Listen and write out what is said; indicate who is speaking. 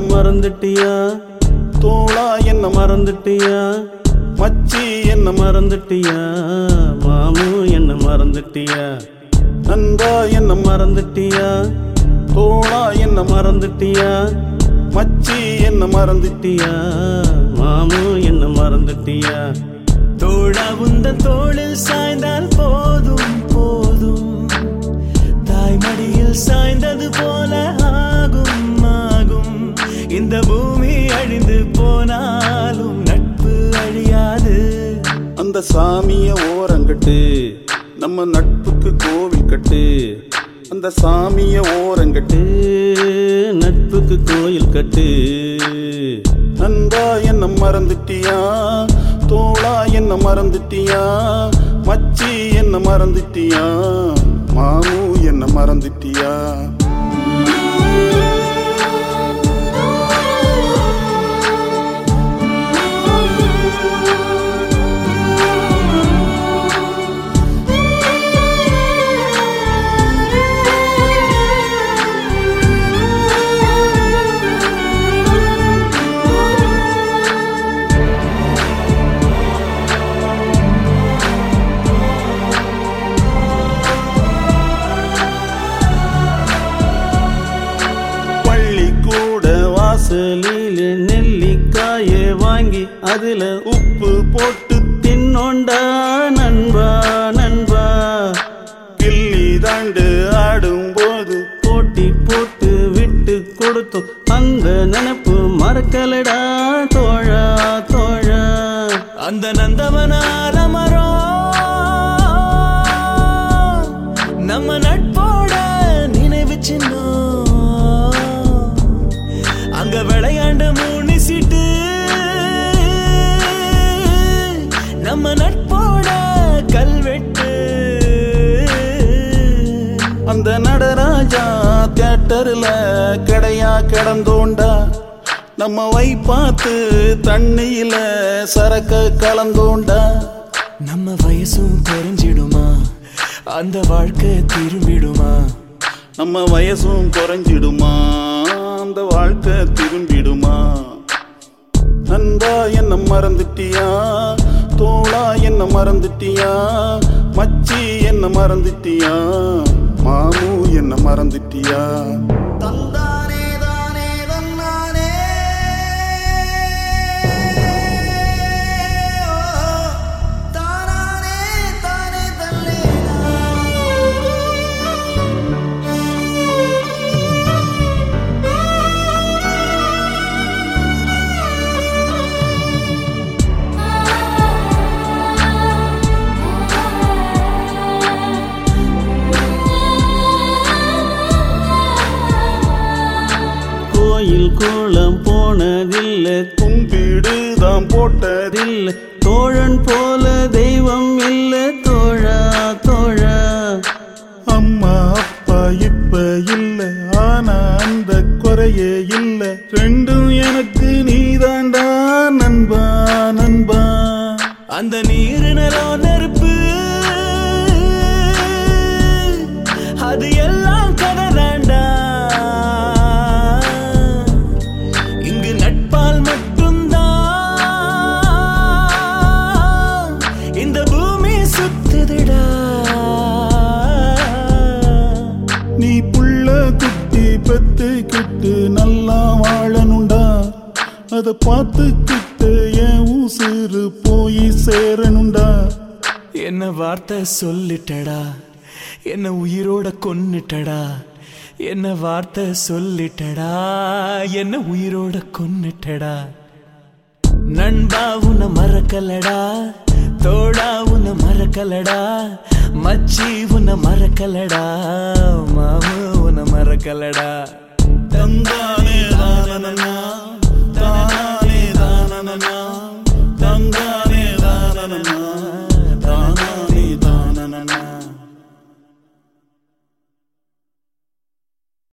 Speaker 1: மறந்துட்டியா தோளா என்ன மறந்துட்டியா மச்சி என்ன மறந்துட்டியா மாமு என்ன மறந்துட்டியா நண்பா என்ன மறந்துட்டியா தோளா என்ன மறந்துட்டியா மச்சி என்ன மறந்துட்டியா மாமு என்ன மறந்துட்டியா
Speaker 2: தோழா உந்தன் தோளில் சாய்ந்தால் போதும் போதும் தாய்மடியில் சாய்ந்தது போல ஆகும் ஆகும் இந்த பூமி அழிந்து போனாலும் நட்பு அழியாது
Speaker 1: அந்த சாமிய ஓரங்கட்டு நம்ம நட்புக்கு கோவில் கட்டு அந்த சாமிய ஓரங்கட்டு நட்புக்கு கோயில் கட்டு நண்பா என்ன மறந்துட்டியா தோளா என்ன மறந்துட்டியா மச்சி என்ன மறந்துட்டியா மாமு என்ன மறந்துட்டியா பள்ளிக்கூட வாசலில் நெல்லிக்காய வாங்கி அதுல உப்பு போட்டு தின்னோண்டா நண்பா நண்பா கிள்ளி தாண்டு ஆடும்போது போட்டி போட்டு விட்டு கொடுத்தோம் அந்த நினைப்பு மறக்கலடா தோழா தோழா
Speaker 2: அந்த நந்தவனால மரம் நம்ம நட்போட நினைவு சின்னம் அங்க விளையாண்ட மூணு சீட்டு நம்ம நட்போட கல்வெட்டு
Speaker 1: அந்த நடராஜா தியேட்டர்ல கடையா கிடந்தோண்டா நம்ம வை பார்த்து தண்ணியில சரக்க கலந்தோண்டா
Speaker 2: நம்ம வயசும் குறைஞ்சிடுமா அந்த வாழ்க்கை திரும்பிடுமா
Speaker 1: நம்ம வயசும் குறைஞ்சிடுமா அந்த வாழ்க்கை திரும்பிடுமா நண்பா என்ன மறந்துட்டியா தோளா என்ன மறந்துட்டியா மச்சி என்ன மறந்துட்டியா மாமு என்ன மறந்துட்டியா தந்தானே தானே தன்னானே தானானே தானே தல்லேனா கோயில் கோலம் போனதில்லை கும்பிடு தான் போட்டதில்லை தோழன் போல தெய்வம் இல்ல தோழா தோழா அம்மா அப்பா இப்ப இல்ல ஆனா அந்த குறையே இல்ல ரெண்டும் எனக்கு நீதாண்டா நண்பா நண்பா
Speaker 2: அந்த நீர் நிலம் நெருப்பு அது எல்லாம் கதறாண்டா இங்கு நட்பால் மட்டும்தான் இந்த பூமி சுத்துதுடா
Speaker 1: நீ புள்ள குட்டி பெத்துக்கிட்டு நல்லா வாழணுண்டா அத பார்த்துக்கிட்டு என் ஊசுறு போய் சேரணுண்டா
Speaker 2: என்ன வார்த்தை சொல்லிட்டடா என்ன உயிரோட கொன்னுட்டடா என்ன வார்த்தை சொல்லிட்டடா என்ன உயிரோட கொன்னுட்டடா நண்பா உன்னை மறக்கலடா தோழா உன்னை மறக்கலடா மச்சி உன்னை மறக்கலடா மாமு உன்னை மறக்கலடா
Speaker 1: தந்தானே தானனா தானே தானனா தந்தானே தானனா